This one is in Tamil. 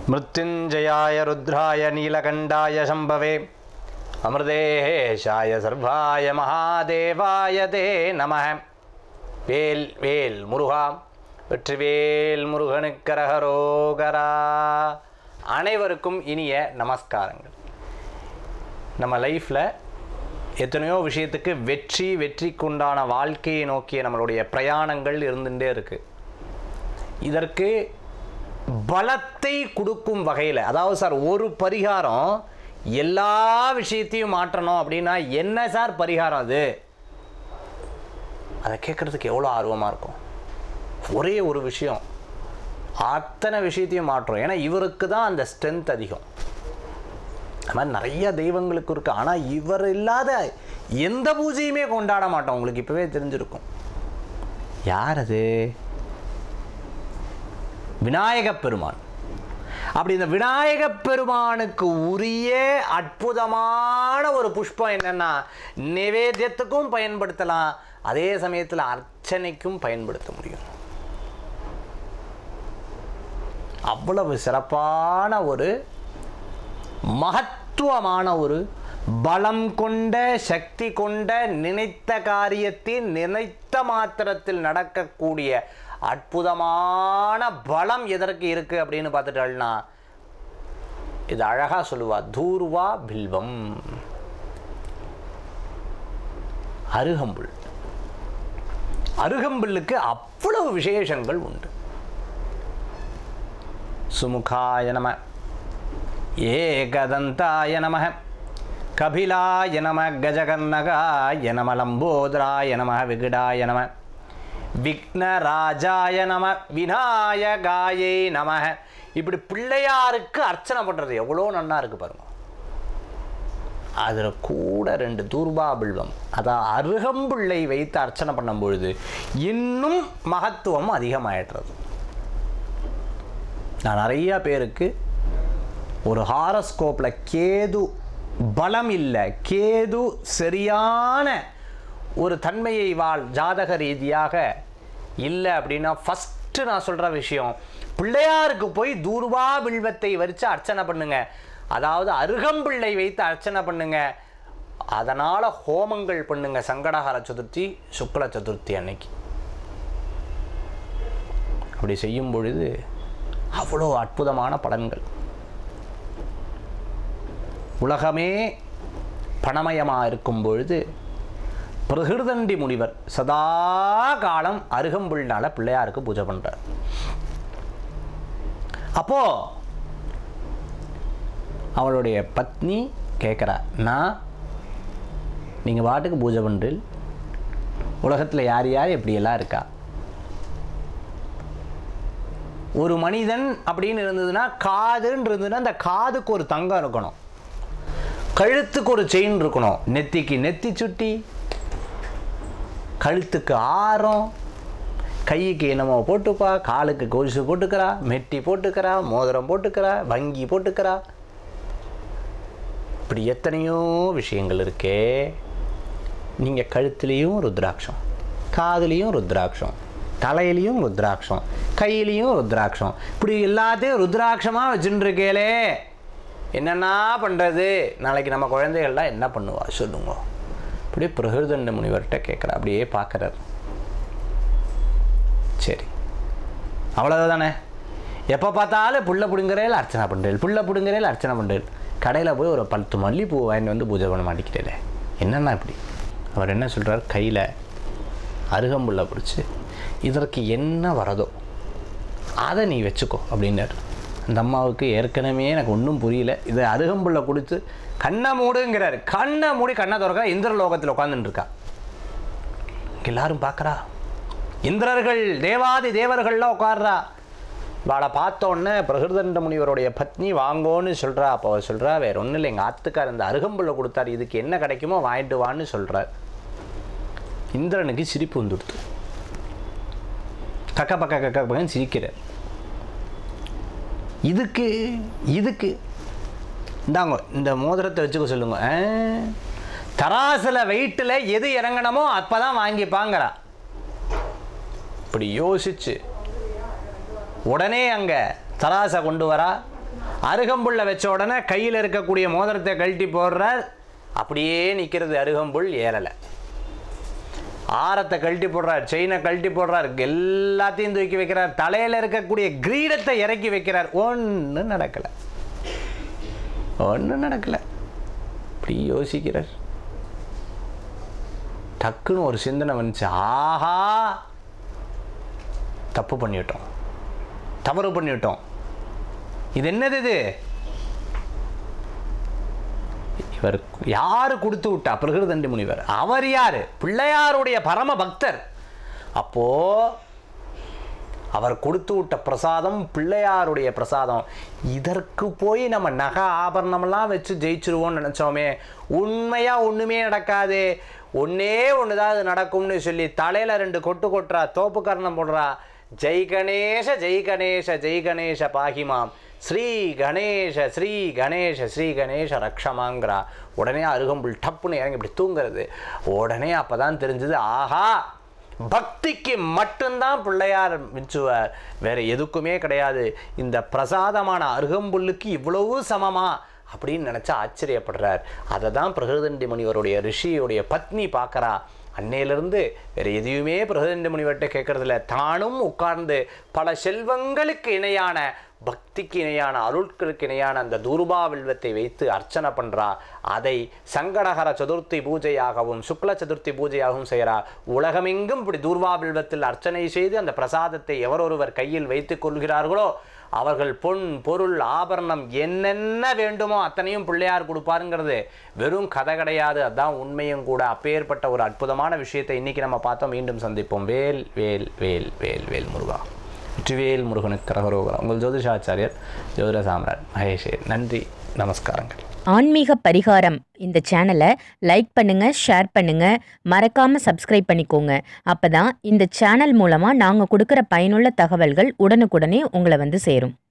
மிருத்யுஞ்சயாய ருத்ராய நீலகண்டாய சம்பவே அமிர்தேஷாய சர்வாய மகாதேவாய தே நம வேல் வேல் முருகா வெற்றிவேல் முருகனுக்கரகரோகரா அனைவருக்கும் இனிய நமஸ்காரங்கள் நம்ம லைஃப்பில் எத்தனையோ விஷயத்துக்கு வெற்றி வெற்றிக்குண்டான வாழ்க்கையை நோக்கிய நம்மளுடைய பிரயாணங்கள் இருந்துகிட்டே இருக்குது இதற்கு பலத்தை கொடுக்கும் வகையில் அதாவது சார் ஒரு பரிகாரம் எல்லா விஷயத்தையும் மாற்றணும் அப்படின்னா என்ன சார் பரிகாரம் அது அதை கேட்குறதுக்கு எவ்வளோ ஆர்வமாக இருக்கும் ஒரே ஒரு விஷயம் அத்தனை விஷயத்தையும் மாற்றும் ஏன்னா இவருக்கு தான் அந்த ஸ்ட்ரென்த் அதிகம் அது மாதிரி நிறைய தெய்வங்களுக்கு இருக்குது ஆனால் இவர் இல்லாத எந்த பூஜையுமே கொண்டாட மாட்டோம் உங்களுக்கு இப்போவே தெரிஞ்சிருக்கும் யார் அது விநாயகப் பெருமான் அப்படி இந்த விநாயகப் பெருமானுக்கு உரிய அற்புதமான ஒரு புஷ்பம் என்னன்னா நிவேத்தியத்துக்கும் பயன்படுத்தலாம் அதே சமயத்தில் அர்ச்சனைக்கும் பயன்படுத்த முடியும் அவ்வளவு சிறப்பான ஒரு மகத்துவமான ஒரு பலம் கொண்ட சக்தி கொண்ட நினைத்த காரியத்தின் நினைத்த மாத்திரத்தில் நடக்கக்கூடிய அற்புதமான பலம் எதற்கு இருக்கு அப்படின்னு பார்த்துட்டோம்னா இது அழகா சொல்லுவா தூர்வா பில்வம் அருகம்புல் அருகம்புல்லுக்கு அவ்வளவு விசேஷங்கள் உண்டு சுமுகாய நம ஏகதந்தாய நம கபிலாய நம கஜகர்ணகாய நம லம்போதராய நம விகடாய நம விக்னராஜாய நம விநாயகாயை நம இப்படி பிள்ளையாருக்கு அர்ச்சனை பண்ணுறது எவ்வளோ நன்னா இருக்கு பாருங்க அதில் கூட ரெண்டு தூர்பா பில்வம் அதான் அருகம்புள்ளை வைத்து அர்ச்சனை பண்ணும் பொழுது இன்னும் மகத்துவம் அதிகமாயிடுறது நான் நிறைய பேருக்கு ஒரு ஹாரஸ்கோப்பில் கேது பலம் இல்லை கேது சரியான ஒரு தன்மையை வாழ் ஜாதக ரீதியாக இல்லை அப்படின்னா ஃபஸ்ட்டு நான் சொல்கிற விஷயம் பிள்ளையாருக்கு போய் தூர்வா பில்வத்தை வரித்து அர்ச்சனை பண்ணுங்க அதாவது அருகம்பிள்ளை வைத்து அர்ச்சனை பண்ணுங்க அதனால் ஹோமங்கள் பண்ணுங்க சங்கடஹர சதுர்த்தி சுக்ல சதுர்த்தி அன்னைக்கு அப்படி செய்யும் பொழுது அவ்வளோ அற்புதமான பலன்கள் உலகமே பணமயமாக இருக்கும் பொழுது பிரகிருதண்டி முனிவர் சதா காலம் அருகம்புல்னால பிள்ளையாருக்கு பூஜை பண்ணுறார் அப்போ அவளுடைய பத்னி கேட்குறா நான் நீங்கள் பாட்டுக்கு பூஜை பண்ணுறீள் உலகத்தில் யார் யார் எப்படியெல்லாம் இருக்கா ஒரு மனிதன் அப்படின்னு இருந்ததுன்னா காதுன்னு இருந்ததுன்னா அந்த காதுக்கு ஒரு தங்கம் இருக்கணும் கழுத்துக்கு ஒரு செயின் இருக்கணும் நெத்திக்கு நெத்தி சுட்டி கழுத்துக்கு ஆரம் கைக்கு என்னமோ போட்டுப்பா காலுக்கு கொலுசு போட்டுக்கிறா மெட்டி போட்டுக்கிறா மோதிரம் போட்டுக்கிறா வங்கி போட்டுக்கிறா இப்படி எத்தனையோ விஷயங்கள் இருக்கே நீங்கள் கழுத்துலேயும் ருத்ராட்சம் காதுலேயும் ருத்ராட்சம் தலையிலையும் ருத்ராட்சம் கையிலையும் ருத்ராட்சம் இப்படி எல்லாத்தையும் ருத்ராட்சமாக வச்சுட்டுருக்கேலே என்னென்னா பண்ணுறது நாளைக்கு நம்ம குழந்தைகள்லாம் என்ன பண்ணுவா சொல்லுங்க அப்படியே பிரகிருதண்ட முனிவர்கிட்ட கேட்குறா அப்படியே பார்க்குறாரு சரி அவ்வளவுதானே எப்போ பார்த்தாலும் புள்ள பிடுங்குறையில் அர்ச்சனை பண்ணுறேன் புள்ள பிடுங்குறையில் அர்ச்சனை பண்ணுறேன் கடையில் போய் ஒரு பத்து மல்லிப்பூ வாங்கிட்டு வந்து பூஜை பண்ண மாட்டேங்கிறே என்னென்னா இப்படி அவர் என்ன சொல்கிறார் கையில் அருகம்புல்லை பிடிச்சி இதற்கு என்ன வரதோ அதை நீ வச்சுக்கோ அப்படின்னாரு அந்த அம்மாவுக்கு ஏற்கனவே எனக்கு ஒன்றும் புரியல இதை அருகம்புல்லை கொடுத்து கண்ணை மூடுங்கிறாரு கண்ணை மூடி கண்ணை திறக்க இந்திரலோகத்தில் உட்காந்துட்டு இருக்கா எல்லாரும் பார்க்குறா இந்திரர்கள் தேவாதி தேவர்கள்லாம் உட்கார்றா வாளை பார்த்தோன்னே பிரகிருதண்ட முனிவருடைய பத்னி வாங்கோன்னு சொல்கிறா அப்போ அவர் சொல்கிறா வேற ஒன்றும் இல்லை எங்கள் ஆத்துக்கார் இந்த அருகம்புல்லை கொடுத்தாரு இதுக்கு என்ன கிடைக்குமோ வாங்கிட்டு வான்னு சொல்கிறார் இந்திரனுக்கு சிரிப்பு வந்துடுத்து கக்க பக்க கக்க பக்கன்னு சிரிக்கிறார் இதுக்கு இதுக்கு இந்தாங்க இந்த மோதிரத்தை வச்சுக்க சொல்லுங்க ஆ, தராசில் வெயிட்டில் எது இறங்கணுமோ அப்போ தான் வாங்கிப்பாங்கிறா இப்படி யோசிச்சு உடனே அங்கே தராசை கொண்டு வரா அருகம்புல்லை வச்ச உடனே கையில் இருக்கக்கூடிய மோதிரத்தை கழட்டி போடுறார் அப்படியே நிற்கிறது அருகம்புல் ஏறலை ஆரத்தை கழட்டி போடுறார் செயினை கழட்டி போடுறார் எல்லாத்தையும் தூக்கி வைக்கிறார் தலையில் இருக்கக்கூடிய கிரீடத்தை இறக்கி வைக்கிறார் ஒன்றும் நடக்கலை ஒன்றும் நடக்கலை இப்படி யோசிக்கிறார் டக்குன்னு ஒரு சிந்தனை வந்துச்சு ஆஹா தப்பு பண்ணிவிட்டோம் தவறு பண்ணிவிட்டோம் இது என்னது இது இவர் யாரு கொடுத்து விட்டா பிரகிருதண்டி முனிவர் அவர் யாரு பிள்ளையாருடைய பரம பக்தர் அப்போ அவர் கொடுத்து விட்ட பிரசாதம் பிள்ளையாருடைய பிரசாதம் இதற்கு போய் நம்ம நகை ஆபரணமெல்லாம் வச்சு ஜெயிச்சிருவோம்னு நினச்சோமே உண்மையாக ஒன்றுமே நடக்காது ஒன்றே ஒன்று தான் அது நடக்கும்னு சொல்லி தலையில் ரெண்டு கொட்டு கொட்டுறா தோப்பு கர்ணம் போடுறா ஜெய் கணேச ஜெய் கணேச ஜெய் கணேச பாகிமாம் ஸ்ரீ கணேச ஸ்ரீ கணேச ஸ்ரீ கணேச ரக்ஷமாங்கிறா உடனே அருகம்புல் டப்புன்னு இறங்கி இப்படி தூங்குறது உடனே அப்போ தான் தெரிஞ்சது ஆஹா பக்திக்கு மட்டும்தான் பிள்ளையார் மிஞ்சுவார் வேற எதுக்குமே கிடையாது இந்த பிரசாதமான அருகம்புல்லுக்கு இவ்வளவு சமமா அப்படின்னு நினச்சா ஆச்சரியப்படுறார் அதை தான் பிரகிருதண்டி முனிவருடைய ரிஷியுடைய பத்னி பார்க்கறா அன்னையிலிருந்து வேற எதையுமே பிரகிருதண்டி முனிவர்கிட்ட கேட்கறதில்ல தானும் உட்கார்ந்து பல செல்வங்களுக்கு இணையான பக்திக்கு இணையான அருட்களுக்கு இணையான அந்த தூர்பா வில்வத்தை வைத்து அர்ச்சனை பண்றா அதை சங்கடகர சதுர்த்தி பூஜையாகவும் சுக்ல சதுர்த்தி பூஜையாகவும் செய்கிறா உலகமெங்கும் இப்படி தூர்வா வில்வத்தில் அர்ச்சனை செய்து அந்த பிரசாதத்தை எவரொருவர் கையில் வைத்துக் கொள்கிறார்களோ அவர்கள் பொன் பொருள் ஆபரணம் என்னென்ன வேண்டுமோ அத்தனையும் பிள்ளையார் கொடுப்பாருங்கிறது வெறும் கதை கிடையாது அதான் உண்மையும் கூட அப்பேற்பட்ட ஒரு அற்புதமான விஷயத்தை இன்னைக்கு நம்ம பார்த்தோம் மீண்டும் சந்திப்போம் வேல் வேல் வேல் வேல் வேல் முருகா வெற்றிவேல் முருகனுக்கு கரகரோகரா உங்கள் ஜோதிஷாச்சாரியர் ஜோதிட சாம்ராட் மகேஷே நன்றி நமஸ்காரங்கள் ஆன்மீக பரிகாரம் இந்த சேனலை லைக் பண்ணுங்க ஷேர் பண்ணுங்க மறக்காம சப்ஸ்கிரைப் பண்ணிக்கோங்க அப்பதான் இந்த சேனல் மூலமா நாங்க கொடுக்கிற பயனுள்ள தகவல்கள் உடனுக்குடனே உங்களை வந்து சேரும்